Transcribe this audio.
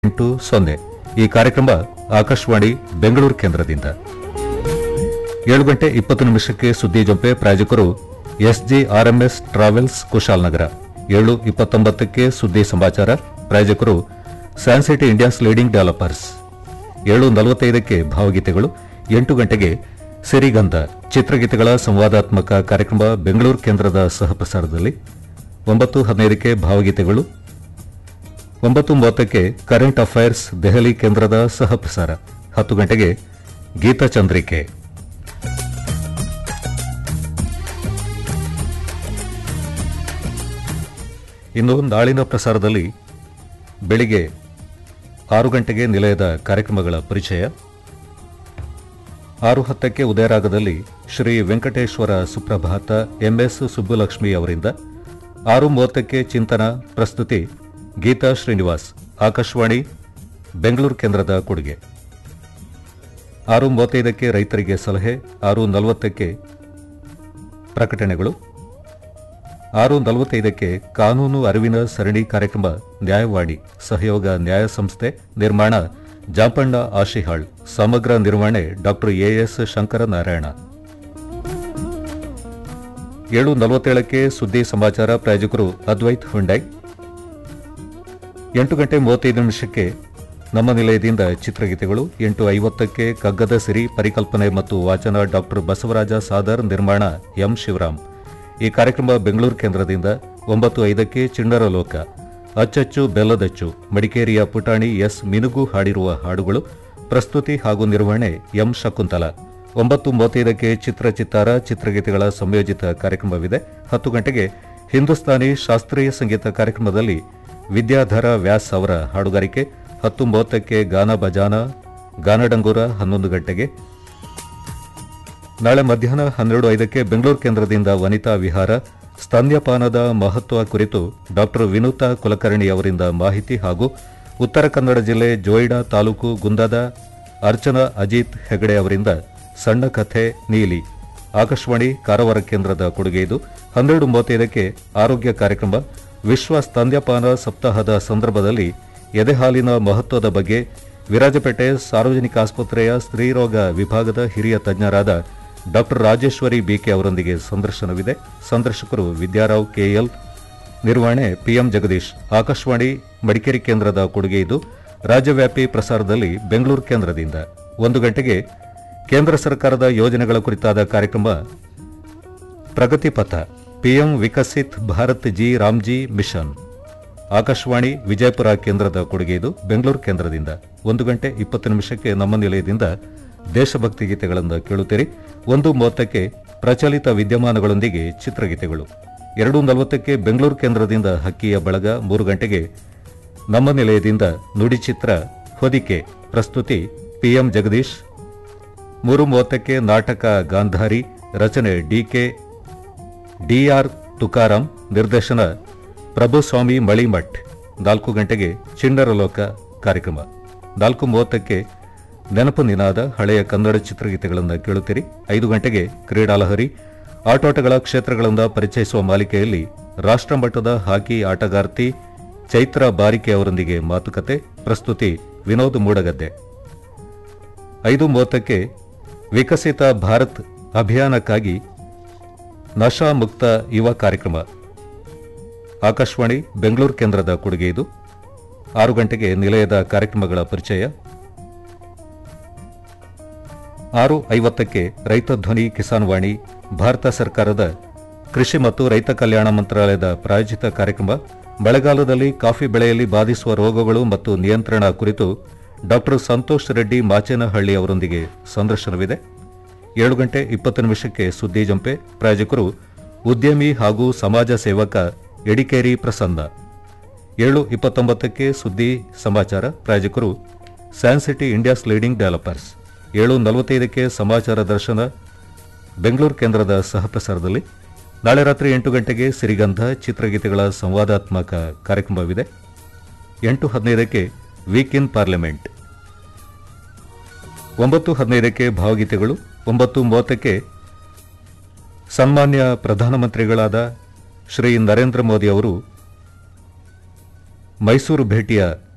ಎಂಟು ಸೊನ್ನೆ ಈ ಕಾರ್ಯಕ್ರಮ ಆಕಾಶವಾಣಿ ಬೆಂಗಳೂರು ಕೇಂದ್ರದಿಂದ ಏಳು ಗಂಟೆ ಇಪ್ಪತ್ತು ನಿಮಿಷಕ್ಕೆ ಸುದ್ದಿ ಜೊಂಪೆ ಪ್ರಾಯೋಜಕರು ಎಸ್ಜಿ ಆರ್ಎಂಎಸ್ ಟ್ರಾವೆಲ್ಸ್ ಕುಶಾಲನಗರ ಏಳು ಇಪ್ಪತ್ತೊಂಬತ್ತಕ್ಕೆ ಸುದ್ದಿ ಸಮಾಚಾರ ಪ್ರಾಯೋಜಕರು ಸ್ಯಾನ್ಸಿಟಿ ಇಂಡಿಯಾಸ್ ಲೀಡಿಂಗ್ ಡೆವಲಪರ್ಸ್ ಏಳು ನಲವತ್ತೈದಕ್ಕೆ ಭಾವಗೀತೆಗಳು ಎಂಟು ಗಂಟೆಗೆ ಸಿರಿಗಂಧ ಚಿತ್ರಗೀತೆಗಳ ಸಂವಾದಾತ್ಮಕ ಕಾರ್ಯಕ್ರಮ ಬೆಂಗಳೂರು ಕೇಂದ್ರದ ಸಹಪ್ರಸಾರದಲ್ಲಿ ಒಂಬತ್ತು ಹದಿನೈದಕ್ಕೆ ಭಾವಗೀತೆಗಳು ಒಂಬತ್ತು ಮೂವತ್ತಕ್ಕೆ ಕರೆಂಟ್ ಅಫೈರ್ಸ್ ದೆಹಲಿ ಕೇಂದ್ರದ ಸಹಪ್ರಸಾರ ಹತ್ತು ಗಂಟೆಗೆ ಗೀತಚಂದ್ರಿಕೆ ಇನ್ನು ನಾಳಿನ ಪ್ರಸಾರದಲ್ಲಿ ಬೆಳಿಗ್ಗೆ ಆರು ಗಂಟೆಗೆ ನಿಲಯದ ಕಾರ್ಯಕ್ರಮಗಳ ಪರಿಚಯ ಆರು ಹತ್ತಕ್ಕೆ ಉದಯರಾಗದಲ್ಲಿ ಶ್ರೀ ವೆಂಕಟೇಶ್ವರ ಸುಪ್ರಭಾತ ಎಂಎಸ್ ಸುಬ್ಬುಲಕ್ಷ್ಮಿ ಅವರಿಂದ ಆರು ಮೂವತ್ತಕ್ಕೆ ಚಿಂತನ ಪ್ರಸ್ತುತಿ ಗೀತಾ ಶ್ರೀನಿವಾಸ್ ಆಕಾಶವಾಣಿ ಬೆಂಗಳೂರು ಕೇಂದ್ರದ ಕೊಡುಗೆ ಆರು ಮೂವತ್ತೈದಕ್ಕೆ ರೈತರಿಗೆ ಸಲಹೆ ಆರು ನಲವತ್ತಕ್ಕೆ ಪ್ರಕಟಣೆಗಳು ಆರು ನಲವತ್ತೈದಕ್ಕೆ ಕಾನೂನು ಅರಿವಿನ ಸರಣಿ ಕಾರ್ಯಕ್ರಮ ನ್ಯಾಯವಾಣಿ ಸಹಯೋಗ ನ್ಯಾಯ ಸಂಸ್ಥೆ ನಿರ್ಮಾಣ ಜಾಂಪಣ್ಣ ಆಶಿಹಾಳ್ ಸಮಗ್ರ ನಿರ್ವಹಣೆ ಡಾಕ್ಟರ್ ಎಎಸ್ ಶಂಕರನಾರಾಯಣ ಏಳು ನಲವತ್ತೇಳಕ್ಕೆ ಸುದ್ದಿ ಸಮಾಚಾರ ಪ್ರಾಯೋಜಕರು ಅದ್ವೈತ್ ಹುಂಡೈ ಎಂಟು ಗಂಟೆ ಮೂವತ್ತೈದು ನಿಮಿಷಕ್ಕೆ ನಮ್ಮ ನಿಲಯದಿಂದ ಚಿತ್ರಗೀತೆಗಳು ಎಂಟು ಐವತ್ತಕ್ಕೆ ಕಗ್ಗದ ಸಿರಿ ಪರಿಕಲ್ಪನೆ ಮತ್ತು ವಾಚನ ಡಾಕ್ಟರ್ ಬಸವರಾಜ ಸಾದರ್ ನಿರ್ಮಾಣ ಎಂ ಶಿವರಾಮ್ ಈ ಕಾರ್ಯಕ್ರಮ ಬೆಂಗಳೂರು ಕೇಂದ್ರದಿಂದ ಒಂಬತ್ತು ಐದಕ್ಕೆ ಚಿಣ್ಣರ ಲೋಕ ಅಚ್ಚಚ್ಚು ಬೆಲ್ಲದಚ್ಚು ಮಡಿಕೇರಿಯ ಪುಟಾಣಿ ಎಸ್ ಮಿನುಗು ಹಾಡಿರುವ ಹಾಡುಗಳು ಪ್ರಸ್ತುತಿ ಹಾಗೂ ನಿರ್ವಹಣೆ ಎಂ ಶಕುಂತಲ ಒಂಬತ್ತು ಮೂವತ್ತೈದಕ್ಕೆ ಚಿತ್ರಚಿತ್ತಾರ ಚಿತ್ರಗೀತೆಗಳ ಸಂಯೋಜಿತ ಕಾರ್ಯಕ್ರಮವಿದೆ ಹತ್ತು ಗಂಟೆಗೆ ಹಿಂದೂಸ್ತಾನಿ ಶಾಸ್ತ್ರೀಯ ಸಂಗೀತ ಕಾರ್ಯಕ್ರಮದಲ್ಲಿ ವಿದ್ಯಾಧರ ವ್ಯಾಸ್ ಅವರ ಹಾಡುಗಾರಿಕೆ ಹತ್ತು ಮೂವತ್ತಕ್ಕೆ ಗಾನ ಬಜಾನ ಗಾನಡಂಗೂರ ಹನ್ನೊಂದು ಗಂಟೆಗೆ ನಾಳೆ ಮಧ್ಯಾಹ್ನ ಹನ್ನೆರಡು ಐದಕ್ಕೆ ಬೆಂಗಳೂರು ಕೇಂದ್ರದಿಂದ ವನಿತಾ ವಿಹಾರ ಸ್ತನ್ಯಪಾನದ ಮಹತ್ವ ಕುರಿತು ಡಾಕ್ಟರ್ ವಿನೂತಾ ಕುಲಕರ್ಣಿ ಅವರಿಂದ ಮಾಹಿತಿ ಹಾಗೂ ಉತ್ತರ ಕನ್ನಡ ಜಿಲ್ಲೆ ಜೋಯಿಡಾ ತಾಲೂಕು ಗುಂದದ ಅರ್ಚನಾ ಅಜಿತ್ ಹೆಗಡೆ ಅವರಿಂದ ಸಣ್ಣ ಕಥೆ ನೀಲಿ ಆಕಾಶವಾಣಿ ಕಾರವಾರ ಕೇಂದ್ರದ ಕೊಡುಗೆ ಇದು ಹನ್ನೆರಡು ಮೂವತ್ತೈದಕ್ಕೆ ಆರೋಗ್ಯ ಕಾರ್ಯಕ್ರಮ ವಿಶ್ವ ಸ್ತನ್ಯಪಾನ ಸಪ್ತಾಹದ ಸಂದರ್ಭದಲ್ಲಿ ಎದೆಹಾಲಿನ ಮಹತ್ವದ ಬಗ್ಗೆ ವಿರಾಜಪೇಟೆ ಸಾರ್ವಜನಿಕ ಆಸ್ಪತ್ರೆಯ ಸ್ತ್ರೀರೋಗ ವಿಭಾಗದ ಹಿರಿಯ ತಜ್ಞರಾದ ಡಾಕ್ಟರ್ ರಾಜೇಶ್ವರಿ ಬಿಕೆ ಅವರೊಂದಿಗೆ ಸಂದರ್ಶನವಿದೆ ಸಂದರ್ಶಕರು ವಿದ್ಯಾರಾವ್ ಕೆಎಲ್ ನಿರ್ವಹಣೆ ಪಿಎಂ ಜಗದೀಶ್ ಆಕಾಶವಾಣಿ ಮಡಿಕೇರಿ ಕೇಂದ್ರದ ಕೊಡುಗೆ ಇದು ರಾಜ್ಯವ್ಯಾಪಿ ಪ್ರಸಾರದಲ್ಲಿ ಬೆಂಗಳೂರು ಕೇಂದ್ರದಿಂದ ಒಂದು ಗಂಟೆಗೆ ಕೇಂದ್ರ ಸರ್ಕಾರದ ಯೋಜನೆಗಳ ಕುರಿತಾದ ಕಾರ್ಯಕ್ರಮ ಪ್ರಗತಿ ಪಥ PM Viksit Bharat G Ramji mission Akashvani Vijayapura ಕೇಂದ್ರದ ಕೊಡುಗೆ ಇದು ಬೆಂಗಳೂರು ಕೇಂದ್ರದಿಂದ ಒಂದು ಗಂಟೆ ಇಪ್ಪತ್ತು ನಿಮಿಷಕ್ಕೆ ನಮ್ಮ ನಿಲಯದಿಂದ ದೇಶಭಕ್ತಿ ಗೀತೆಗಳನ್ನು ಕೇಳುತ್ತೀರಿ ಒಂದು ಮೂವತ್ತಕ್ಕೆ ಪ್ರಚಲಿತ ವಿದ್ಯಮಾನಗಳೊಂದಿಗೆ ಚಿತ್ರಗೀತೆಗಳು ಎರಡು ನಲವತ್ತಕ್ಕೆ ಬೆಂಗಳೂರು ಕೇಂದ್ರದಿಂದ ಹಕ್ಕಿಯ ಬಳಗ ಮೂರು ಗಂಟೆಗೆ ನಮ್ಮ ನಿಲಯದಿಂದ ನುಡಿಚಿತ್ರ ಹೊದಿಕೆ ಪ್ರಸ್ತುತಿ ಪಿಎಂ ಜಗದೀಶ್ ಮೂರು ಮೂವತ್ತಕ್ಕೆ ನಾಟಕ ಗಾಂಧಾರಿ ರಚನೆ ಡಿಕೆ ಡಿಆರ್ ತುಕಾರಾಂ ನಿರ್ದೇಶನ ಪ್ರಭುಸ್ವಾಮಿ ಮಳಿಮಠ್ ನಾಲ್ಕು ಗಂಟೆಗೆ ಚಿಣ್ಣರ ಲೋಕ ಕಾರ್ಯಕ್ರಮ ನಾಲ್ಕು ಮೂವತ್ತಕ್ಕೆ ನೆನಪು ನಿನಾದ ಹಳೆಯ ಕನ್ನಡ ಚಿತ್ರಗೀತೆಗಳನ್ನು ಕೇಳುತ್ತೀರಿ ಐದು ಗಂಟೆಗೆ ಕ್ರೀಡಾಲಹರಿ ಆಟೋಟಗಳ ಕ್ಷೇತ್ರಗಳನ್ನು ಪರಿಚಯಿಸುವ ಮಾಲಿಕೆಯಲ್ಲಿ ರಾಷ್ಟ್ರಮಟ್ಟದ ಹಾಕಿ ಆಟಗಾರ್ತಿ ಚೈತ್ರ ಬಾರಿಕೆ ಅವರೊಂದಿಗೆ ಮಾತುಕತೆ ಪ್ರಸ್ತುತಿ ವಿನೋದ್ ಮೂಡಗದ್ದೆ ಐದು ಮೂವತ್ತಕ್ಕೆ ವಿಕಸಿತ ಭಾರತ್ ಅಭಿಯಾನಕ್ಕಾಗಿ ನಶಾ ಮುಕ್ತ ಯುವ ಕಾರ್ಯಕ್ರಮ ಆಕಾಶವಾಣಿ ಬೆಂಗಳೂರು ಕೇಂದ್ರದ ಕೊಡುಗೆ ಇದು ಆರು ಗಂಟೆಗೆ ನಿಲಯದ ಕಾರ್ಯಕ್ರಮಗಳ ಪರಿಚಯ ಆರು ಐವತ್ತಕ್ಕೆ ರೈತ ಧ್ವನಿ ಕಿಸಾನ್ ವಾಣಿ ಭಾರತ ಸರ್ಕಾರದ ಕೃಷಿ ಮತ್ತು ರೈತ ಕಲ್ಯಾಣ ಮಂತ್ರಾಲಯದ ಪ್ರಾಯೋಜಿತ ಕಾರ್ಯಕ್ರಮ ಮಳೆಗಾಲದಲ್ಲಿ ಕಾಫಿ ಬೆಳೆಯಲ್ಲಿ ಬಾಧಿಸುವ ರೋಗಗಳು ಮತ್ತು ನಿಯಂತ್ರಣ ಕುರಿತು ಡಾಕ್ಟರ್ ಸಂತೋಷ್ ರೆಡ್ಡಿ ಮಾಚೇನಹಳ್ಳಿ ಅವರೊಂದಿಗೆ ಸಂದರ್ಶನವಿದೆ ಏಳು ಗಂಟೆ ಇಪ್ಪತ್ತು ನಿಮಿಷಕ್ಕೆ ಸುದ್ದಿ ಜಂಪೆ ಪ್ರಾಯೋಜಕರು ಉದ್ಯಮಿ ಹಾಗೂ ಸಮಾಜ ಸೇವಕ ಎಡಿಕೇರಿ ಪ್ರಸನ್ನ ಏಳು ಇಪ್ಪತ್ತೊಂಬತ್ತಕ್ಕೆ ಸುದ್ದಿ ಸಮಾಚಾರ ಪ್ರಾಯೋಜಕರು ಸ್ಯಾನ್ಸಿಟಿ ಇಂಡಿಯಾಸ್ ಲೀಡಿಂಗ್ ಡೆವಲಪರ್ಸ್ ಏಳು ನಲವತ್ತೈದಕ್ಕೆ ಸಮಾಚಾರ ದರ್ಶನ ಬೆಂಗಳೂರು ಕೇಂದ್ರದ ಸಹಪ್ರಸಾರದಲ್ಲಿ ನಾಳೆ ರಾತ್ರಿ ಎಂಟು ಗಂಟೆಗೆ ಸಿರಿಗಂಧ ಚಿತ್ರಗೀತೆಗಳ ಸಂವಾದಾತ್ಮಕ ಕಾರ್ಯಕ್ರಮವಿದೆ ಎಂಟು ಹದಿನೈದಕ್ಕೆ ವೀಕ್ ಇನ್ ಪಾರ್ಲಿಮೆಂಟ್ ಒಂಬತ್ತು ಹದಿನೈದಕ್ಕೆ ಭಾವಗೀತೆಗಳು ಒಂಬತ್ತು ಮೂವತ್ತಕ್ಕೆ ಸನ್ಮಾನ್ಯ ಪ್ರಧಾನಮಂತ್ರಿಗಳಾದ ಶ್ರೀ ನರೇಂದ್ರ ಮೋದಿ ಅವರು ಮೈಸೂರು ಭೇಟಿಯ